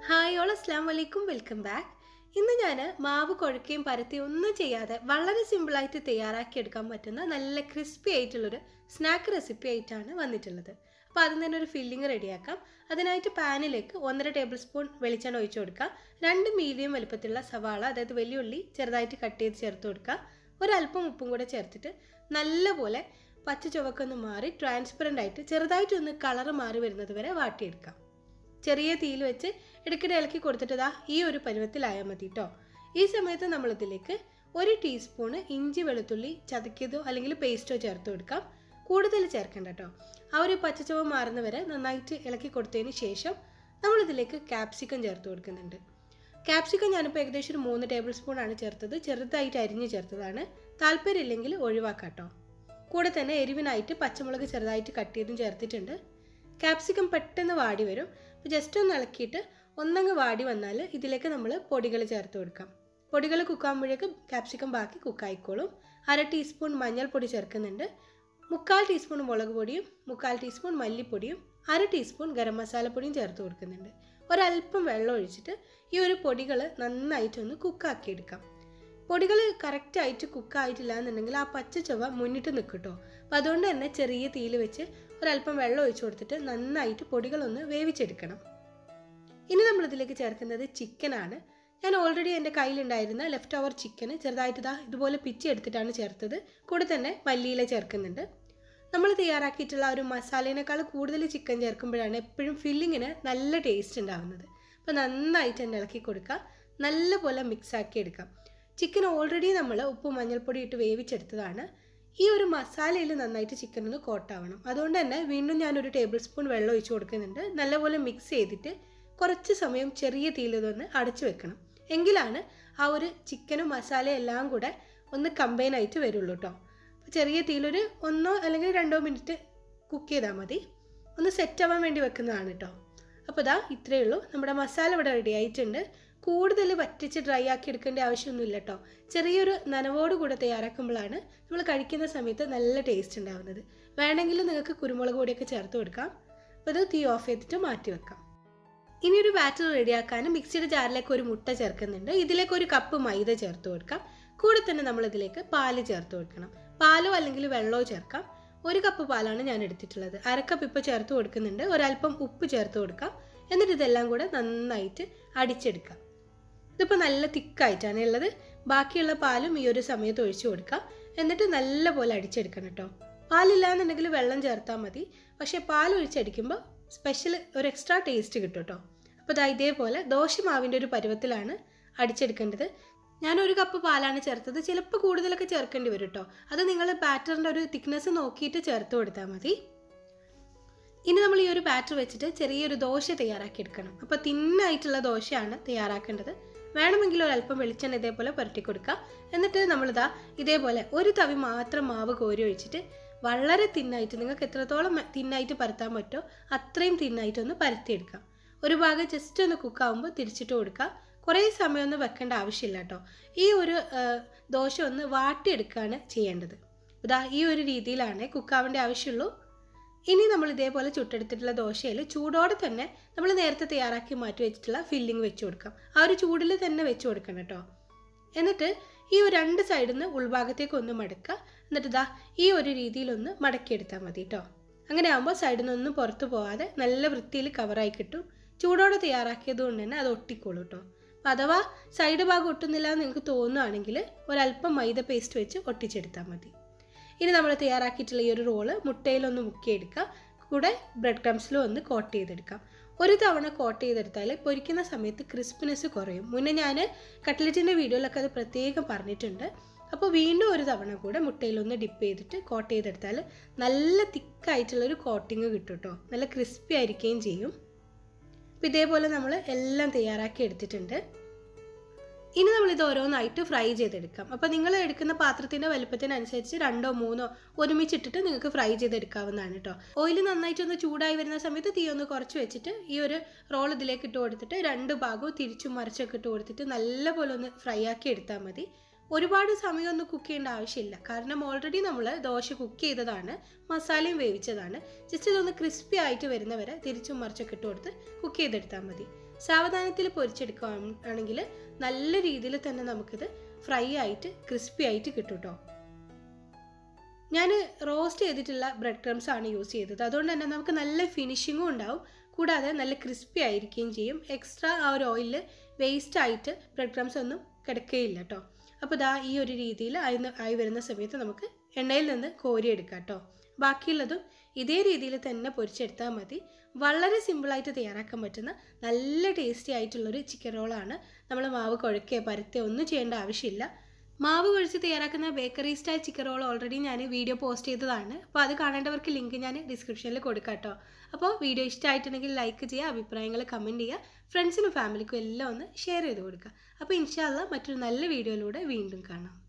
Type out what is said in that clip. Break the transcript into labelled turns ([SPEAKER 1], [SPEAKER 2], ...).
[SPEAKER 1] hi all അസ്ലാം വലൈക്കും welcome back ഇന്ന് ഞാൻ മാവ് കുഴക്കുകയും പരത്തി ഒന്നും ചെയ്യാതെ വളരെ സിമ്പിളായിട്ട് തയ്യാറാക്കിയെടുക്കാൻ പറ്റുന്ന നല്ല ക്രിസ്പി ആയിട്ടുള്ളൊരു സ്നാക്ക് റെസിപ്പി ആയിട്ടാണ് വന്നിട്ടുള്ളത് അപ്പോൾ അതിന് തന്നെ ഒരു ഫില്ലിങ് റെഡിയാക്കാം അതിനായിട്ട് പാനിലേക്ക് ഒന്നര ടേബിൾ സ്പൂൺ വെളിച്ചെണ്ണ ഒഴിച്ചു കൊടുക്കുക രണ്ട് മീഡിയം വലുപ്പത്തിലുള്ള സവാള അതായത് വെല്ലുള്ളി ചെറുതായിട്ട് കട്ട് ചെയ്ത് ചേർത്ത് കൊടുക്കുക ഒരല്പം ഉപ്പും കൂടെ ചേർത്തിട്ട് നല്ലപോലെ പച്ച ചുവക്കൊന്ന് മാറി ട്രാൻസ്പെറൻ്റ് ആയിട്ട് ചെറുതായിട്ടൊന്ന് കളറ് മാറി വരുന്നത് വരെ വാട്ടിയെടുക്കാം ചെറിയ തീയിൽ വെച്ച് ഇടയ്ക്കിടെ ഇളക്കി കൊടുത്തിട്ട് ദാ ഈ ഒരു പരുവത്തിലായാൽ മതി കേട്ടോ ഈ സമയത്ത് നമ്മളിതിലേക്ക് ഒരു ടീസ്പൂണ് ഇഞ്ചി വെളുത്തുള്ളി ചതക്കിയതോ അല്ലെങ്കിൽ പേസ്റ്റോ ചേർത്ത് കൊടുക്കാം കൂടുതൽ ചേർക്കണ്ട കേട്ടോ ആ ഒരു പച്ചച്ചുവ മാറുന്ന വരെ നന്നായിട്ട് ഇളക്കി കൊടുത്തതിന് ശേഷം നമ്മളിതിലേക്ക് ക്യാപ്സിക്കം ചേർത്ത് കൊടുക്കുന്നുണ്ട് ക്യാപ്സിക്കം ഞാനിപ്പോൾ ഏകദേശം ഒരു മൂന്ന് ടേബിൾ സ്പൂൺ ആണ് ചേർത്തത് ചെറുതായിട്ട് അരിഞ്ഞ് ചേർത്തതാണ് താല്പര്യമില്ലെങ്കിൽ ഒഴിവാക്കാം കേട്ടോ കൂടെ തന്നെ എരിവിനായിട്ട് പച്ചമുളക് ചെറുതായിട്ട് കട്ട് ചെയ്തും ചേർത്തിട്ടുണ്ട് ക്യാപ്സിക്കം പെട്ടെന്ന് വാടി വരും അപ്പോൾ ജസ്റ്റ് ഒന്ന് ഇളക്കിയിട്ട് ഒന്നങ്ങ് വാടി വന്നാൽ ഇതിലേക്ക് നമ്മൾ പൊടികൾ ചേർത്ത് കൊടുക്കാം പൊടികൾ കുക്കാകുമ്പോഴേക്ക് ക്യാപ്സിക്കം ബാക്കി കുക്കായിക്കോളും അര ടീസ്പൂൺ മഞ്ഞൾപ്പൊടി ചേർക്കുന്നുണ്ട് മുക്കാൽ ടീസ്പൂൺ മുളക് പൊടിയും മുക്കാൽ ടീസ്പൂൺ മല്ലിപ്പൊടിയും അര ടീസ്പൂൺ ഗരം മസാലപ്പൊടിയും ചേർത്ത് കൊടുക്കുന്നുണ്ട് ഒരല്പം വെള്ളം ഒഴിച്ചിട്ട് ഈ ഒരു പൊടികൾ നന്നായിട്ടൊന്ന് കുക്കാക്കിയെടുക്കാം പൊടികൾ കറക്റ്റായിട്ട് കുക്കായിട്ടില്ല എന്നുണ്ടെങ്കിൽ ആ പച്ച ചൊവ്വ മുന്നിട്ട് നിൽക്കും കേട്ടോ അപ്പം അതുകൊണ്ട് തന്നെ ചെറിയ തീയിൽ വെച്ച് ഒരല്പം വെള്ളം ഒഴിച്ചു കൊടുത്തിട്ട് നന്നായിട്ട് പൊടികളൊന്ന് വേവിച്ചെടുക്കണം ഇനി നമ്മളിതിലേക്ക് ചേർക്കുന്നത് ചിക്കനാണ് ഞാൻ ഓൾറെഡി എൻ്റെ കയ്യിലുണ്ടായിരുന്ന ലെഫ്റ്റ് ഓവർ ചിക്കന് ചെറുതായിട്ട് ഇതാ ഇതുപോലെ പിച്ചി എടുത്തിട്ടാണ് ചേർത്തത് കൂടെ തന്നെ മല്ലിയില ചേർക്കുന്നുണ്ട് നമ്മൾ തയ്യാറാക്കിയിട്ടുള്ള ആ ഒരു മസാലേനേക്കാൾ കൂടുതൽ ചിക്കൻ ചേർക്കുമ്പോഴാണ് എപ്പോഴും ഫില്ലിങ്ങിന് നല്ല ടേസ്റ്റ് ഉണ്ടാകുന്നത് അപ്പോൾ നന്നായിട്ട് തന്നെ ഇളക്കി കൊടുക്കുക നല്ലപോലെ മിക്സ് ആക്കി എടുക്കാം ചിക്കൻ ഓൾറെഡി നമ്മൾ ഉപ്പ് മഞ്ഞൾപ്പൊടി ഇട്ട് വേവിച്ചെടുത്തതാണ് ഈ ഒരു മസാലയിൽ നന്നായിട്ട് ചിക്കൻ ഒന്ന് കോട്ടാവണം അതുകൊണ്ട് തന്നെ വീണ്ടും ഞാനൊരു ടേബിൾ സ്പൂൺ വെള്ളം ഒഴിച്ച് കൊടുക്കുന്നുണ്ട് നല്ലപോലെ മിക്സ് ചെയ്തിട്ട് കുറച്ച് സമയം ചെറിയ തീയിൽ ഇതൊന്ന് അടച്ചു വെക്കണം എങ്കിലാണ് ആ ഒരു ചിക്കനും മസാലയും എല്ലാം കൂടെ ഒന്ന് കമ്പൈൻ ആയിട്ട് വരുള്ളൂ കേട്ടോ അപ്പോൾ ചെറിയ തീയിലൊരു ഒന്നോ അല്ലെങ്കിൽ രണ്ടോ മിനിറ്റ് കുക്ക് ചെയ്താൽ മതി ഒന്ന് സെറ്റ് ആവാൻ വേണ്ടി വെക്കുന്നതാണ് കേട്ടോ അപ്പോൾ ഇതാ ഇത്രയേ ഉള്ളൂ നമ്മുടെ മസാല ഇവിടെ റെഡി ആയിട്ടുണ്ട് കൂടുതൽ വറ്റിച്ച് ഡ്രൈ ആക്കി എടുക്കേണ്ട ആവശ്യമൊന്നുമില്ല കേട്ടോ ചെറിയൊരു നനവോട് കൂടെ തയ്യാറാക്കുമ്പോഴാണ് നമ്മൾ കഴിക്കുന്ന സമയത്ത് നല്ല ടേസ്റ്റ് ഉണ്ടാകുന്നത് വേണമെങ്കിൽ നിങ്ങൾക്ക് കുരുമുളക് പൊടിയൊക്കെ ചേർത്ത് കൊടുക്കാം അപ്പോൾ ഇത് തീ ഓഫ് ചെയ്തിട്ട് മാറ്റി വെക്കാം ഇനി ഒരു ബാറ്റർ റെഡിയാക്കാൻ മിക്സിയുടെ ജാറിലേക്ക് ഒരു മുട്ട ചേർക്കുന്നുണ്ട് ഇതിലേക്ക് ഒരു കപ്പ് മൈദ ചേർത്ത് കൊടുക്കാം കൂടെ തന്നെ നമ്മൾ ഇതിലേക്ക് പാല് ചേർത്ത് കൊടുക്കണം പാലോ അല്ലെങ്കിൽ വെള്ളമോ ചേർക്കാം ഒരു കപ്പ് പാലാണ് ഞാൻ എടുത്തിട്ടുള്ളത് അരക്കപ്പ് ഇപ്പോൾ ചേർത്ത് കൊടുക്കുന്നുണ്ട് ഒരല്പം ഉപ്പ് ചേർത്ത് കൊടുക്കാം എന്നിട്ട് ഇതെല്ലാം കൂടെ നന്നായിട്ട് അടിച്ചെടുക്കാം ഇതിപ്പോൾ നല്ല തിക്കായിട്ടാണ് ഉള്ളത് ബാക്കിയുള്ള പാലും ഈ ഒരു സമയത്ത് ഒഴിച്ചു കൊടുക്കാം എന്നിട്ട് നല്ലപോലെ അടിച്ചെടുക്കണം കേട്ടോ പാലില്ലാന്നുണ്ടെങ്കിൽ വെള്ളം ചേർത്താൽ മതി പക്ഷേ പാൽ ഒഴിച്ചടിക്കുമ്പോൾ സ്പെഷ്യൽ ഒരു എക്സ്ട്രാ ടേസ്റ്റ് കിട്ടും കേട്ടോ അപ്പോൾ ഇതാ ഇതേപോലെ ദോശമാവിൻ്റെ ഒരു പരുവത്തിലാണ് അടിച്ചെടുക്കേണ്ടത് ഞാൻ ഒരു കപ്പ് പാലാണ് ചേർത്തത് ചിലപ്പോൾ കൂടുതലൊക്കെ ചേർക്കേണ്ടി വരും കേട്ടോ അത് നിങ്ങൾ ബാറ്ററിൻ്റെ ഒരു തിക്നെസ് നോക്കിയിട്ട് ചേർത്ത് കൊടുത്താൽ മതി ഇനി നമ്മൾ ഈ ഒരു ബാറ്റർ വെച്ചിട്ട് ചെറിയൊരു ദോശ തയ്യാറാക്കിയെടുക്കണം അപ്പോൾ തിന്നായിട്ടുള്ള ദോശയാണ് തയ്യാറാക്കേണ്ടത് വേണമെങ്കിൽ ഒരല്പം വെളിച്ചെണ്ണ ഇതേപോലെ പുരട്ടി കൊടുക്കുക എന്നിട്ട് നമ്മളിതാ ഇതേപോലെ ഒരു തവി മാത്രം മാവ് കോരി ഒഴിച്ചിട്ട് വളരെ തിന്നായിട്ട് നിങ്ങൾക്ക് എത്രത്തോളം തിന്നായിട്ട് പരത്താൻ പറ്റുമോ അത്രയും തിന്നായിട്ടൊന്ന് പരത്തിയെടുക്കാം ഒരു ഭാഗം ജസ്റ്റ് ഒന്ന് കുക്കാവുമ്പോൾ തിരിച്ചിട്ട് കൊടുക്കുക കുറേ സമയമൊന്നും വെക്കേണ്ട ആവശ്യമില്ല കേട്ടോ ഈ ഒരു ദോശ ഒന്ന് വാട്ടിയെടുക്കുകയാണ് ചെയ്യേണ്ടത് ഇതാ ഈ ഒരു രീതിയിലാണ് കുക്കാവേണ്ട ആവശ്യമുള്ളൂ ഇനി നമ്മൾ ഇതേപോലെ ചുട്ടെടുത്തിട്ടുള്ള ദോശയിൽ ചൂടോടെ തന്നെ നമ്മൾ നേരത്തെ തയ്യാറാക്കി മാറ്റി വെച്ചിട്ടുള്ള ഫില്ലിംഗ് വെച്ച് കൊടുക്കാം ആ ഒരു ചൂടിൽ തന്നെ വെച്ച് കൊടുക്കണം കേട്ടോ എന്നിട്ട് ഈ ഒരു രണ്ട് സൈഡിൽ നിന്ന് ഉൾഭാഗത്തേക്ക് ഒന്ന് മടക്കുക എന്നിട്ട് ഇതാ ഈ ഒരു രീതിയിലൊന്ന് മടക്കിയെടുത്താൽ മതി കേട്ടോ അങ്ങനെ ആകുമ്പോൾ സൈഡിൽ നിന്നൊന്നും പുറത്ത് പോകാതെ നല്ല വൃത്തിയിൽ കവറായി കിട്ടും ചൂടോടെ തയ്യാറാക്കിയത് കൊണ്ട് തന്നെ അത് ഒട്ടിക്കോളൂ കേട്ടോ അഥവാ സൈഡ് ഭാഗം ഒട്ടുന്നില്ല എന്ന് നിങ്ങൾക്ക് തോന്നുകയാണെങ്കിൽ ഒരല്പം മൈദ പേസ്റ്റ് വെച്ച് ഒട്ടിച്ചെടുത്താൽ മതി ഇനി നമ്മൾ തയ്യാറാക്കിയിട്ടുള്ള ഈ ഒരു റോള് മുട്ടയിലൊന്ന് മുക്കിയെടുക്കുക കൂടെ ബ്രെഡ് ക്രംസിലും ഒന്ന് കോട്ട് ചെയ്തെടുക്കാം ഒരു തവണ കോട്ട് ചെയ്തെടുത്താൽ പൊരിക്കുന്ന സമയത്ത് ക്രിസ്പിനെസ് കുറയും മുന്നേ ഞാൻ കട്ട്ലറ്റിൻ്റെ വീഡിയോയിലൊക്കെ അത് പ്രത്യേകം പറഞ്ഞിട്ടുണ്ട് അപ്പോൾ വീണ്ടും ഒരു തവണ കൂടെ മുട്ടയിലൊന്ന് ഡിപ്പ് ചെയ്തിട്ട് കോട്ട് ചെയ്തെടുത്താൽ നല്ല തിക്കായിട്ടുള്ളൊരു കോട്ടിങ് കിട്ടും കേട്ടോ നല്ല ക്രിസ്പി ആയിരിക്കുകയും ചെയ്യും അപ്പോൾ ഇതേപോലെ നമ്മൾ എല്ലാം തയ്യാറാക്കി എടുത്തിട്ടുണ്ട് ഇനി നമ്മളിത് ഓരോന്നായിട്ട് ഫ്രൈ ചെയ്തെടുക്കാം അപ്പോൾ നിങ്ങൾ എടുക്കുന്ന പാത്രത്തിൻ്റെ വലുപ്പത്തിനനുസരിച്ച് രണ്ടോ മൂന്നോ ഒരുമിച്ചിട്ടിട്ട് നിങ്ങൾക്ക് ഫ്രൈ ചെയ്തെടുക്കാവുന്നതാണ് കേട്ടോ ഓയിൽ നന്നായിട്ടൊന്ന് ചൂടായി വരുന്ന സമയത്ത് തീ ഒന്ന് കുറച്ച് വെച്ചിട്ട് ഈ ഒരു റോൾ ഇതിലേക്ക് ഇട്ട് കൊടുത്തിട്ട് രണ്ട് ഭാഗവും തിരിച്ചും മറിച്ചൊക്കെ ഇട്ട് കൊടുത്തിട്ട് നല്ലപോലെ ഒന്ന് ഫ്രൈ ആക്കി എടുത്താൽ മതി ഒരുപാട് സമയമൊന്നും കുക്ക് ചെയ്യേണ്ട ആവശ്യമില്ല കാരണം ഓൾറെഡി നമ്മൾ ദോശ കുക്ക് ചെയ്തതാണ് മസാലയും വേവിച്ചതാണ് ജസ്റ്റ് ഇതൊന്ന് ക്രിസ്പി ആയിട്ട് വരുന്നവരെ തിരിച്ചും മറിച്ചൊക്കെ ഇട്ട് കൊടുത്ത് കുക്ക് ചെയ്തെടുത്താൽ മതി സാവധാനത്തിൽ പൊരിച്ചെടുക്കുകയാണെങ്കിൽ നല്ല രീതിയിൽ തന്നെ നമുക്കിത് ഫ്രൈ ആയിട്ട് ക്രിസ്പി ആയിട്ട് കിട്ടും കേട്ടോ ഞാൻ റോസ്റ്റ് ചെയ്തിട്ടുള്ള ബ്രെഡ് ക്രംസ് ആണ് യൂസ് ചെയ്തത് അതുകൊണ്ട് തന്നെ നമുക്ക് നല്ല ഫിനിഷിങ്ങും ഉണ്ടാവും കൂടാതെ നല്ല ക്രിസ്പി ആയിരിക്കുകയും ചെയ്യും എക്സ്ട്രാ ആ ഒരു ഓയിലിൽ വേസ്റ്റ് ആയിട്ട് ബ്രെഡ് ക്രംസ് ഒന്നും കിടക്കുകയില്ല കേട്ടോ അപ്പോൾ ദാ ഈ ഒരു രീതിയിൽ ആയി ആയി വരുന്ന സമയത്ത് നമുക്ക് എണ്ണയിൽ നിന്ന് കോരിയെടുക്കാം കേട്ടോ ബാക്കിയുള്ളതും ഇതേ രീതിയിൽ തന്നെ പൊരിച്ചെടുത്താൽ മതി വളരെ സിമ്പിളായിട്ട് തയ്യാറാക്കാൻ പറ്റുന്ന നല്ല ടേസ്റ്റി ആയിട്ടുള്ളൊരു ചിക്കൻ റോളാണ് നമ്മൾ മാവ് കുഴക്കുകയോ പരത്തുകയോ ഒന്നും ചെയ്യേണ്ട ആവശ്യമില്ല മാവ് കുഴിച്ച് തയ്യാറാക്കുന്ന bakery style chicken roll already ഞാൻ വീഡിയോ പോസ്റ്റ് ചെയ്തതാണ് അപ്പോൾ അത് കാണേണ്ടവർക്ക് ലിങ്ക് ഞാൻ ഡിസ്ക്രിപ്ഷനിൽ കൊടുക്കാം കേട്ടോ അപ്പോൾ വീഡിയോ ഇഷ്ടമായിട്ടുണ്ടെങ്കിൽ ലൈക്ക് ചെയ്യുക അഭിപ്രായങ്ങൾ കമൻറ്റ് ചെയ്യുക ഫ്രണ്ട്സിനും ഫാമിലിക്കും എല്ലാം ഒന്ന് ഷെയർ ചെയ്ത് കൊടുക്കുക അപ്പോൾ ഇൻഷാല്ല മറ്റൊരു നല്ല വീഡിയോയിലൂടെ വീണ്ടും കാണാം